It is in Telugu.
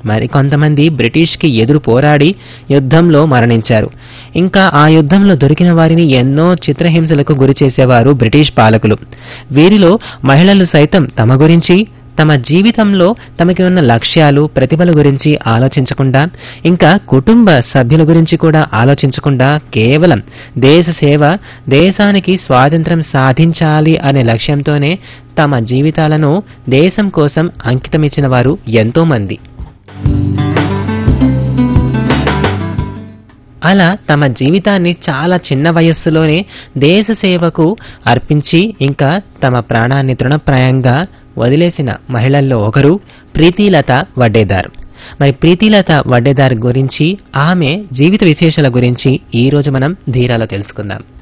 మరికొంతమంది బ్రిటిష్కి ఎదురు పోరాడి యుద్ధంలో మరణించారు ఇంకా ఆ యుద్ధంలో దొరికిన వారిని ఎన్నో చిత్రహింసలకు గురి చేసేవారు బ్రిటిష్ పాలకులు వీరిలో మహిళలు సైతం తమ గురించి తమ జీవితంలో తమకి ఉన్న లక్ష్యాలు ప్రతిభల గురించి ఆలోచించకుండా ఇంకా కుటుంబ సభ్యుల గురించి కూడా ఆలోచించకుండా కేవలం దేశ సేవ దేశానికి స్వాతంత్రం సాధించాలి అనే లక్ష్యంతోనే తమ జీవితాలను దేశం కోసం అంకితమిచ్చిన వారు ఎంతో మంది అలా తమ జీవితాన్ని చాలా చిన్న వయస్సులోనే దేశ సేవకు అర్పించి ఇంకా తమ ప్రాణాన్ని తృణప్రాయంగా వదిలేసిన మహిళల్లో ఒకరు ప్రీతిలత వడ్డేదార్ మరి ప్రీతిలత వడ్డేదార్ గురించి ఆమె జీవిత విశేషాల గురించి ఈ రోజు మనం ధీరాలో తెలుసుకుందాం